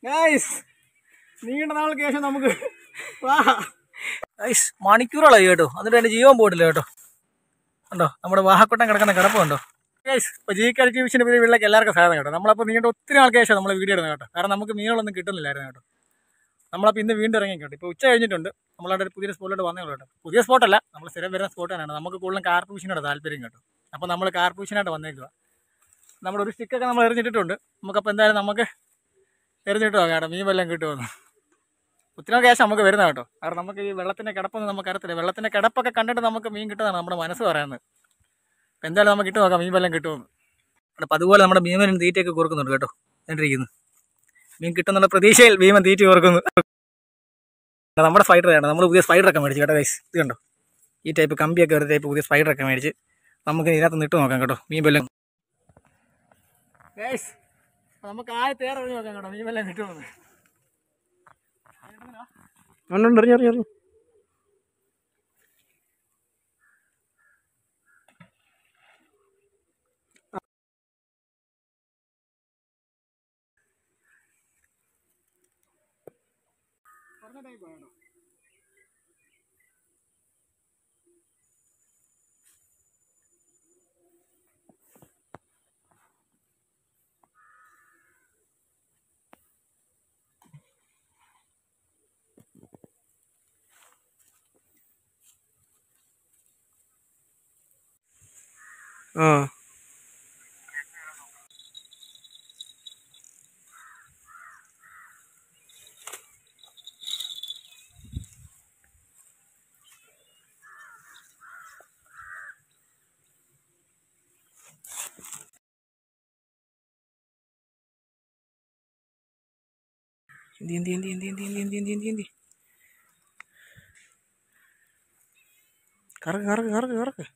Guys നീണ്ട നാൾക്ക് ശേഷം നമുക്ക് വാ ഗൈസ് മണിക്കൂറുകളായി കേട്ടോ എന്നിട്ട് എൻ്റെ ജീവൻ പോയിട്ടില്ല കേട്ടോ ഉണ്ടോ നമ്മുടെ വാഹക്കൊട്ടം കിടക്കുന്ന കിടപ്പുണ്ടോ ഗൈസ് ഇപ്പോൾ ജി കഴിച്ച് വിഷൻ്റെ പേര് വീട്ടിലേക്ക് എല്ലാവർക്കും സാധനം കേട്ടോ നമ്മളപ്പോൾ നീണ്ട ഒത്തിരി നാൾക്ക് ശേഷം നമ്മൾ വീഡിയോ ഇടുന്നത് കേട്ടോ കാരണം നമുക്ക് മീനുകളൊന്നും കിട്ടുന്നില്ലായിരുന്നു കേട്ടോ നമ്മളപ്പോൾ ഇന്ന് വീണ്ടും ഇറങ്ങി കേട്ടോ ഇപ്പോൾ ഉച്ച കഴിഞ്ഞിട്ടുണ്ട് നമ്മളവിടെ ഒരു പുതിയ സ്പോട്ടിലോട്ട് വന്നേ ഉള്ളൂ കേട്ടോ പുതിയ സ്പോട്ടല്ല നമ്മൾ സ്ഥിരം വരുന്ന സ്പോട്ട് തന്നെയാണ് നമുക്ക് കൂടുതലും കാർപ്പ് ഫിഷിനോട് താല്പര്യം കേട്ടോ അപ്പോൾ നമ്മൾ കാർപ്പ് ഫിഷിനായിട്ട് വന്നേക്കുക നമ്മുടെ ഒരു സ്റ്റിക്കൊക്കെ നമ്മൾ എറിഞ്ഞിട്ടിട്ടുണ്ട് നമുക്കപ്പോൾ എന്തായാലും നമുക്ക് എറിഞ്ഞിട്ട് നോക്കാം കേട്ടോ മീൻ വല്ലതും കിട്ടുമെന്ന് ഒത്തിരി കേശം നമുക്ക് വരുന്ന കേട്ടോ കാരണം നമുക്ക് ഈ വെള്ളത്തിൻ്റെ കിടപ്പൊന്നും നമുക്ക് അറിയത്തില്ല വെള്ളത്തിൻ്റെ കിടപ്പൊക്കെ കണ്ടിട്ട് നമുക്ക് മീൻ കിട്ടുന്നതാണ് നമ്മുടെ മനസ്സ് പറയുന്നത് അപ്പോൾ എന്തായാലും നമുക്ക് ഇട്ട് നോക്കാം മീൻ വല്ലതും കിട്ടുമെന്ന് അപ്പോൾ അതുപോലെ നമ്മുടെ ഭീമനും തീറ്റയൊക്കെ കൊടുക്കുന്നുണ്ട് കേട്ടോ എന്നിട്ടിരിക്കുന്നു മീൻ കിട്ടുന്നുള്ള പ്രതീക്ഷയിൽ ഭീമൻ തീറ്റ കൊടുക്കുന്നു നമ്മുടെ സ്പൈഡറാണ് നമ്മൾ പുതിയ സ്പൈഡറൊക്കെ മേടിച്ചു കേട്ടോ ഗൈസ് ഇത് കണ്ടോ ഈ ടൈപ്പ് കമ്പിയൊക്കെ ഒരു ടൈപ്പ് പുതിയ സ്പൈഡറൊക്കെ മേടിച്ച് നമുക്ക് ഇതിനകത്ത് നിട്ട് നോക്കാം കേട്ടോ മീൻ വല്ലതും ഗൈസ് നമുക്ക് ആദ്യത്തെ ഏറെ നോക്കാം കേട്ടോ മീൻ വല്ലതും കിട്ടുമെന്ന് ഉണ്ട് എറിഞ്ഞു എറിഞ്ഞു എറിഞ്ഞു ആ എന്തി എന്തി എന്തി എന്തി എന്തി എന്തി എന്തി എന്തി എന്തി എന്തി കറക്ക് കറക്ക് കറക്ക് കറക്ക്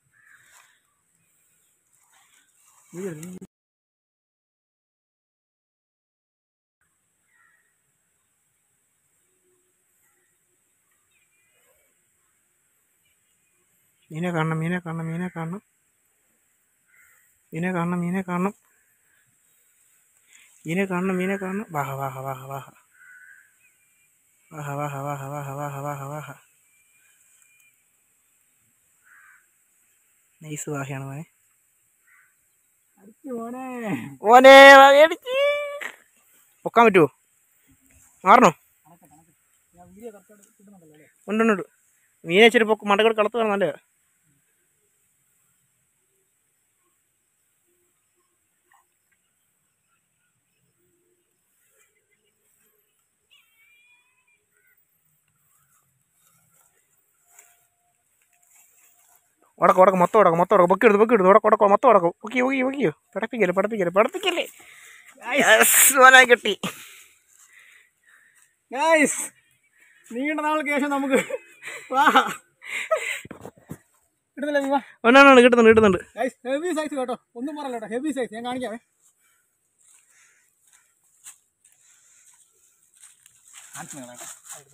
മീനെ കാണണം മീനെ കാണണം മീനെ കാണണം മീനെ കാണണം മീനെ കാണണം മീനെ കാണണം മീനെ കാണണം വാഹ വാഹ വാഹ വാഹ വാഹ വാഹ വാഹ വാഹ വാഹ വാഹ വാഹ നൈസ് വാഹയാണ് മോനെ മോനെ ഓനെ മേടിച്ച് പൊക്കാൻ പറ്റുമോ മാറണോ ഉണ്ട് ഉണ്ട് ഉണ്ട് മീനെ ഇച്ചിരി പൊക്ക് മണ്ടക്കോട് കളത്ത് വേണം നല്ല ഉടക്കം ഉടക്കം മൊത്തം ഉടക്കം മൊത്തം ഉടക്കം പൊക്കി എടുത്ത് പൊക്കി എടുത്ത് ഉടക്കം ഉടക്കം മൊത്തം ഉടക്കം പൊക്കി പൊക്കി പൊക്കിയോ പടപ്പിക്കല്ലേ പടപ്പിക്കല്ലേ പടപ്പിക്കല്ലേ ഓനെ കിട്ടി ഗൈസ് നീണ്ട നാൾക്ക് ശേഷം നമുക്ക് വാ കിട്ടുന്നില്ല നീ വാ ഒന്നാണ് കിട്ടുന്നുണ്ട് കിട്ടുന്നുണ്ട് ഗൈസ് ഹെവി സൈസ് കേട്ടോ ഒന്നും പറയല്ല കേട്ടോ ഹെവി സൈസ് ഞാൻ കാണിക്കാവേ കാണിച്ചു തരാം കേട്ടോ.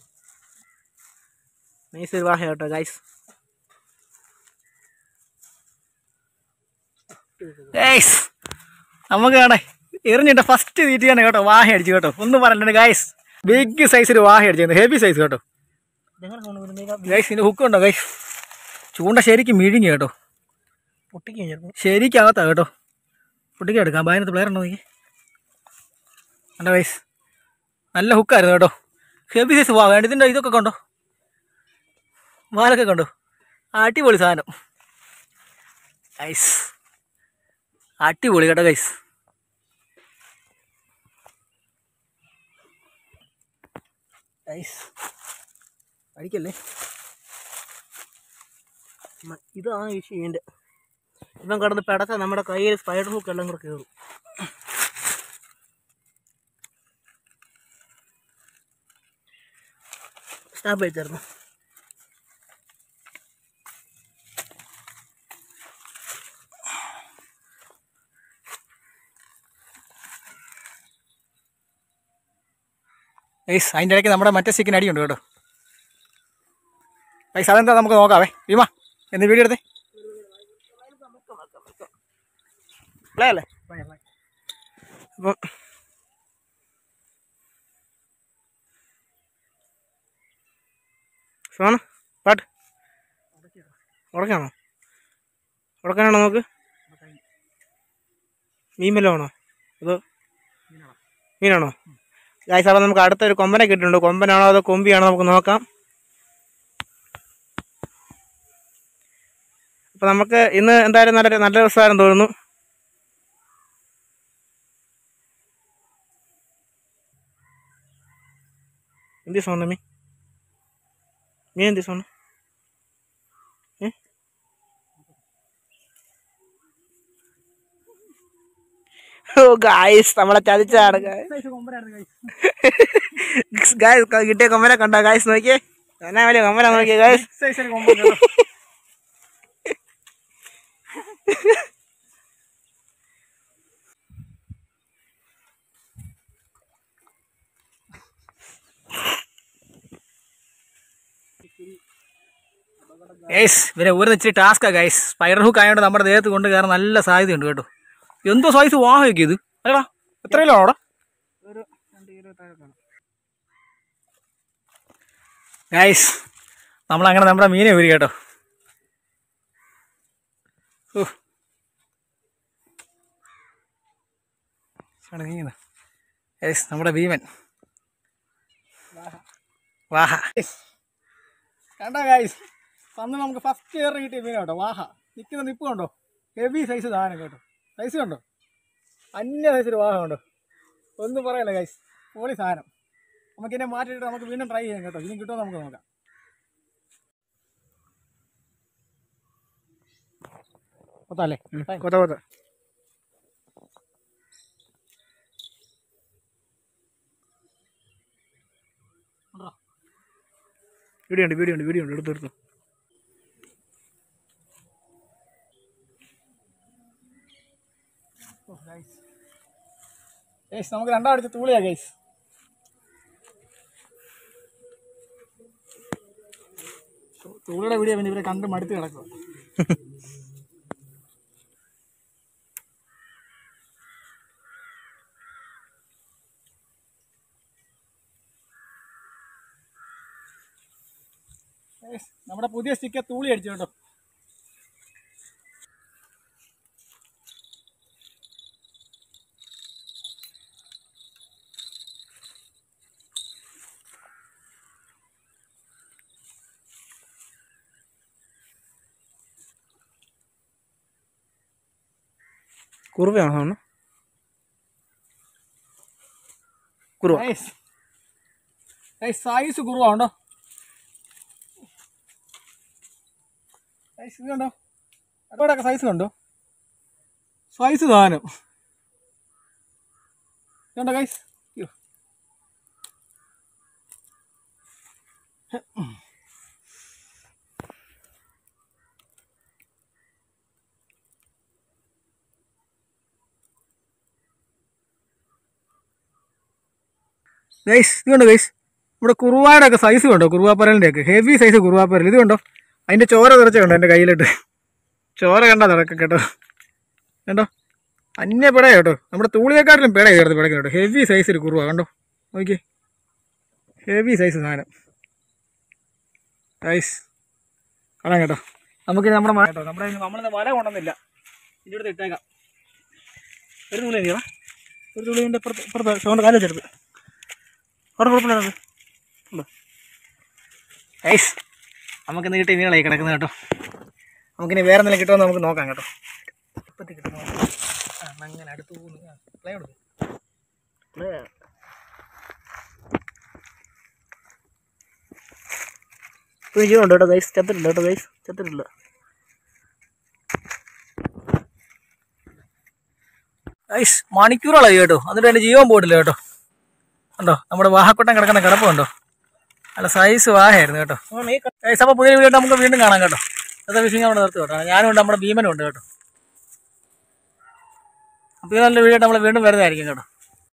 നൈസ് ഒരു വാഹ കേട്ടോ ഗൈസ് ഗൈസ് നമുക്ക് കാണേ എറിഞ്ഞിട്ട് ഫസ്റ്റ് തീറ്റിയാണ് കേട്ടോ വാഹ അടിച്ചു കേട്ടോ ഒന്നും പറഞ്ഞിട്ടുണ്ട് ഗൈസ് ബിഗ് സൈസിൽ വാഹ അടിച്ചു ഹെവി സൈസ് കേട്ടോ ഗൈസ് ഇതിന്റെ ഹുക്ക് ഉണ്ടോ ഗൈസ് ചൂണ്ട ശരിക്കും മിഴിഞ്ഞു കേട്ടോ പൊട്ടിക്കാൻ ചിലപ്പോൾ ശരിക്കകത്താ കേട്ടോ പൊട്ടിക്കാൻ എടുക്കാം ബായനത്ത് പ്ലെയർ ഉണ്ടോ നീ അല്ല ഗൈസ് നല്ല ഹുക്കായിരുന്നു കേട്ടോ ഹെവി സൈസ് വാ വേണ്ട ഇതിൻ്റെ ഇതൊക്കെ കണ്ടോ വാലൊക്കെ കണ്ടോ അടിപൊളി സാധനം ഗൈസ് അടിപൊളി കേട്ടോ ഗൈസ് ഗൈസ് അടിക്കല്ലേ മ- ഇതാണ് വിഷയൻ്റെ ഇവൻ കിടന്ന് പെടച്ച നമ്മുടെ കയ്യിൽ സ്പൈഡർ ഹുക്ക് എല്ലാം കൂടെ കയറും സ്റ്റാപ്പ് വെച്ചായിരുന്നു ഗൈസ് അതിൻ്റെ ഇടയ്ക്ക് നമ്മുടെ മറ്റേ സ്റ്റിക്കിന് അടിയുണ്ട് കേട്ടോ ഗൈസ് അതെന്താ നമുക്ക് നോക്കാവേ ഭീമ എന്ന് വീഡിയോ എടുത്തേ പ്ലേ അല്ലേ അപ്പം സോണ പാട്ട് ഉടക്കാണോ ഉടക്കാനാണോ നോക്ക് മീൻ വല്ലതും ആണോ അതോ മീനാണോ ഗായ്സ് അപ്പോൾ നമുക്ക് അടുത്തൊരു കൊമ്പനെ കിട്ടിയിട്ടുണ്ട് കൊമ്പനാണോ അതോ കൊമ്പിയാണോ നമുക്ക് നോക്കാം അപ്പോൾ നമുക്ക് ഇന്ന് എന്തായാലും നല്ല നല്ല ദിവസമായിരുന്നു തോന്നുന്നു എന്ത് സോണ മീൻ മീൻ എന്ത് സോണ ഏ ഓ ഗായ്സ് നമ്മളെ ചതിച്ചാണ് സൈസ് കൊമ്പനായിരുന്നു guys. ഗായ്സ് കിട്ടിയ കൊമ്പനെ കണ്ടോ ഗായ്സ് നോക്കിയേ എന്നാ വലിയ കൊമ്പന നോക്കിയേ ഗായ്സ് സൈസ് ഒരു കൊമ്പൻ കേട്ടോ. ഗൈസ് ഇവരെ ഒരു ഇച്ചിരി ടാസ്കാ ഗൈസ് സ്പൈഡർ ഹുക്ക് ആയതുകൊണ്ട് നമ്മുടെ ദേഹത്ത് കൊണ്ട് കയറാൻ നല്ല സാധ്യതയുണ്ട് കേട്ടോ എന്തോ സൈസ് വാഹയൊക്കെ ഇത് അല്ലടാ എത്രയിലോ അവിടെ ഗൈസ് നമ്മളങ്ങനെ നമ്മുടെ മീനെ ഊരി കേട്ടോ ഉഫ്. ആണ് നീങ്ങുന്നത്. ഗൈസ് നമ്മുടെ ഭീമൻ വാഹ കണ്ടോ ഗൈസ് അന്ന് നമുക്ക് ഫസ്റ്റ് ഇയർ കിട്ടിയ മീൻ കേട്ടോ വാഹ നിൽക്കുന്ന നിപ്പ് കണ്ടോ ഹെവി സൈസ് സാധനം കേട്ടോ സൈസ് കണ്ടോ അന്യ സൈസിൽ വാഹ കണ്ടോ ഒന്നും പറയല്ല ഗൈസ് പൊളി സാധനം നമുക്കിതിനെ മാറ്റിയിട്ട് നമുക്ക് വീണ്ടും ട്രൈ ചെയ്യാം കേട്ടോ ഇനി കിട്ടുമോ നമുക്ക് നോക്കാം കൊത്താല്ലേ കൊത്ത കൊത്ത വീഡിയോ ഉണ്ട് വീഡിയോ ഉണ്ട് വീഡിയോ ഉണ്ട് എടുത്തു എടുത്തു ഗൈസ് നമുക്ക് രണ്ടാമടുത്ത് തൂളിയാ ഗൈസ് തൂളിയുടെ വീഡിയോ പിന്നെ ഇവരെ കണ്ട് മടുത്ത് കിടക്കുക Guys, നമ്മുടെ പുതിയ സ്റ്റിക്കർ തൂളി അടിച്ചു കേട്ടോ കുറുവയാണോ സാധനം കുറുവ ഗൈസ് ഗൈസ് സൈസ് കുറവാണ്ടോ സൈസ് ഇത് കണ്ടോ അവിടെയൊക്കെ സൈസ് കണ്ടോ സൈസ് സാധനം കണ്ടോ ഗൈസ് അയ്യോ ഗൈസ് ഇത് കണ്ടോ ഗൈസ് ഇവിടെ കുറുവായുടെ ഒക്കെ സൈസ് കണ്ടോ കുറുവാപ്പരലിൻ്റെ ഒക്കെ ഹെവി സൈസ് കുറുവാപ്പരൽ ഇത് കണ്ടോ അതിൻ്റെ ചോര നിറച്ച് കണ്ടോ എൻ്റെ കയ്യിലിട്ട് ചോര കണ്ടാ നടക്കം കേട്ടോ കണ്ടോ അന്യ പിട കേട്ടോ നമ്മുടെ തൂളിയെക്കാട്ടിലും പിട കയറുന്നത് പിട കേട്ടോ ഹെവി സൈസിൽ കുറുവ കണ്ടോ നോക്കിയേ ഹെവി സൈസ് സാധനം ഗൈസ് കാണാം കേട്ടോ നമുക്ക് നമ്മുടെ മ- കേട്ടോ നമ്മുടെ നമ്മളിന്ന് വല കൊണ്ടുവന്നില്ല ഇതിൻ്റെ അടുത്ത് ഇട്ടേക്കാം ഒരു തുള്ളി മതിയോ ഒരു തുള്ളിൻ്റെ ഇപ്പുറത്ത് ഇപ്പുറത്ത് ഷോണ്ട് കാലം വെച്ചെടുത്ത് അവിടെ കുഴപ്പമില്ല ഐസ് നമുക്കിന്ന് കിട്ടിയ മീനുകളായി കിടക്കുന്നത് കേട്ടോ നമുക്കിനി വേറെ എന്തെങ്കിലും കിട്ടുമോ നമുക്ക് നോക്കാം കേട്ടോ ഇപ്പത്തി കിട്ടുമോ ആ അങ്ങനെ അടുത്ത് പോകുന്നു പ്ലേ കൊടുക്കും ജീവനുണ്ട് കേട്ടോ ഗൈസ് ചത്തിട്ടില്ല കേട്ടോ ഗൈസ് ചത്തിട്ടില്ല ഐസ് മണിക്കൂറുകളായി കേട്ടോ എന്നിട്ട് എൻ്റെ ജീവൻ പോയിട്ടില്ല കേട്ടോ കണ്ടോ നമ്മുടെ വാഹക്കൊട്ടം കിടക്കുന്ന കിടപ്പ് കണ്ടോ നല്ല സൈസ് വാഹയായിരുന്നു കേട്ടോ ഐസ് അപ്പോൾ പുതിയ വീഡിയോ നമുക്ക് വീണ്ടും കാണാം കേട്ടോ അതൊക്കെ വിഷയം അവിടെ നിർത്തി കേട്ടോ ഞാനും ഉണ്ട് നമ്മുടെ ഭീമനും ഉണ്ട് കേട്ടോ അപ്പോൾ ഈ നല്ല വീഡിയോ നമ്മൾ വീണ്ടും വരുന്നതായിരിക്കും കേട്ടോ